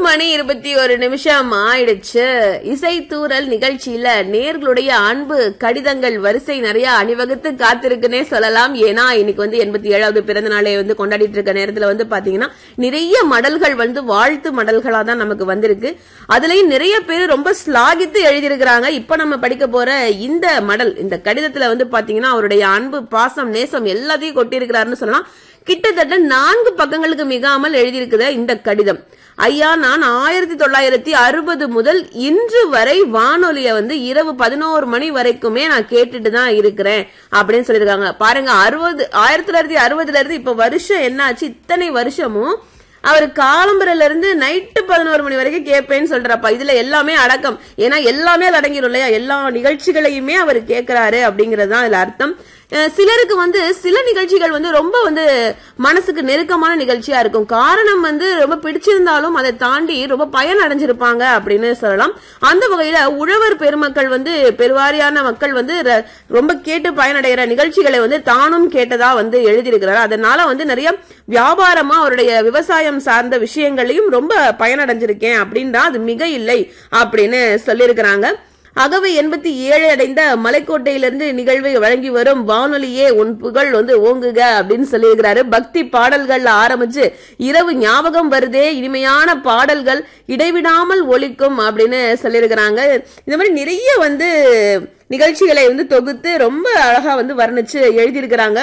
மணி இருபத்தி ஒரு நிமிஷம் ஆயிடுச்சு இசை தூரல் நிகழ்ச்சியில நேர்களுடைய அன்பு கடிதங்கள் வரிசை நிறைய அணிவகுத்து காத்திருக்குன்னே சொல்லலாம் ஏன்னா இன்னைக்கு வந்து எண்பத்தி ஏழாவது பிறந்த நாளை வந்து கொண்டாடிட்டு இருக்க நேரத்துல வந்து பாத்தீங்கன்னா நிறைய மடல்கள் வந்து வாழ்த்து மடல்களா தான் நமக்கு வந்திருக்கு அதுலயும் நிறைய பேர் ரொம்ப ஸ்லாகித்து எழுதியிருக்கிறாங்க இப்ப நம்ம படிக்க போற இந்த மடல் இந்த கடிதத்துல வந்து பாத்தீங்கன்னா அவருடைய அன்பு பாசம் நேசம் எல்லாத்தையும் கொட்டியிருக்கிறாருன்னு சொல்லலாம் கிட்டத்தட்ட நான்கு பக்கங்களுக்கு மிகாமல் எழுதியிருக்குத இந்த கடிதம் ஐயா நான் ஆயிரத்தி தொள்ளாயிரத்தி அறுபது முதல் இன்று வரை வானொலிய வந்து இரவு பதினோரு மணி வரைக்குமே நான் கேட்டுட்டு தான் இருக்கிறேன் அப்படின்னு சொல்லியிருக்காங்க பாருங்க அறுபது ஆயிரத்தி தொள்ளாயிரத்தி அறுபதுல இருந்து இப்ப வருஷம் என்னாச்சு இத்தனை வருஷமும் அவர் காலம்பரில இருந்து நைட்டு பதினோரு மணி வரைக்கும் கேட்பேன்னு சொல்றப்ப இதுல எல்லாமே அடக்கம் ஏன்னா எல்லாமே அது அடங்கிடும் இல்லையா எல்லா நிகழ்ச்சிகளையுமே அவர் கேட்கிறாரு அப்படிங்கறது தான் இதுல அர்த்தம் அஹ் சிலருக்கு வந்து சில நிகழ்ச்சிகள் வந்து ரொம்ப வந்து மனசுக்கு நெருக்கமான நிகழ்ச்சியா இருக்கும் காரணம் வந்து ரொம்ப பிடிச்சிருந்தாலும் அதை தாண்டி ரொம்ப பயன் அடைஞ்சிருப்பாங்க அப்படின்னு சொல்லலாம் அந்த வகையில உழவர் பெருமக்கள் வந்து பெருவாரியான மக்கள் வந்து ர- ரொம்ப கேட்டு பயனடைகிற நிகழ்ச்சிகளை வந்து தானும் கேட்டதா வந்து எழுதியிருக்கிறார் அதனால வந்து நிறைய வியாபாரமா அவருடைய விவசாயம் சார்ந்த விஷயங்களையும் ரொம்ப பயனடைஞ்சிருக்கேன் அப்படின்னா அது மிக இல்லை அப்படின்னு சொல்லியிருக்கிறாங்க அகவை எண்பத்தி ஏழு அடைந்த மலைக்கோட்டையிலிருந்து நிகழ்வை வழங்கி வரும் வானொலியே உன் புகழ் வந்து ஓங்குக அப்படின்னு சொல்லியிருக்கிறாரு பக்தி பாடல்கள்ல ஆரம்பிச்சு இரவு ஞாபகம் வருதே இனிமையான பாடல்கள் இடைவிடாமல் ஒலிக்கும் அப்படின்னு சொல்லியிருக்கிறாங்க இந்த மாதிரி நிறைய வந்து நிகழ்ச்சிகளை வந்து தொகுத்து ரொம்ப அழகா வந்து வர்ணிச்சு எழுதியிருக்கிறாங்க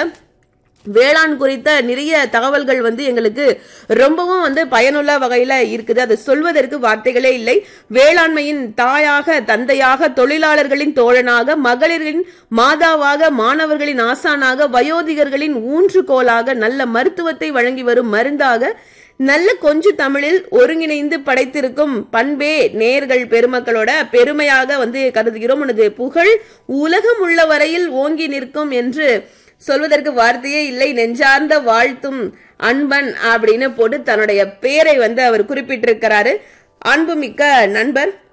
வேளாண் குறித்த நிறைய தகவல்கள் வந்து எங்களுக்கு ரொம்பவும் வந்து பயனுள்ள வகையில இருக்குது அதை சொல்வதற்கு வார்த்தைகளே இல்லை வேளாண்மையின் தாயாக தந்தையாக தொழிலாளர்களின் தோழனாக மகளிரின் மாதாவாக மாணவர்களின் ஆசானாக வயோதிகர்களின் ஊன்றுகோலாக நல்ல மருத்துவத்தை வழங்கி வரும் மருந்தாக நல்ல கொஞ்சு தமிழில் ஒருங்கிணைந்து படைத்திருக்கும் பண்பே நேர்கள் பெருமக்களோட பெருமையாக வந்து கருதுகிறோம் உனது புகழ் உலகம் உள்ள வரையில் ஓங்கி நிற்கும் என்று சொல்வதற்கு வார்த்தையே இல்லை நெஞ்சார்ந்த வாழ்த்தும் அன்பன் அப்படின்னு போட்டு தன்னுடைய பேரை வந்து அவர் குறிப்பிட்டிருக்கிறாரு அன்புமிக்க நண்பர்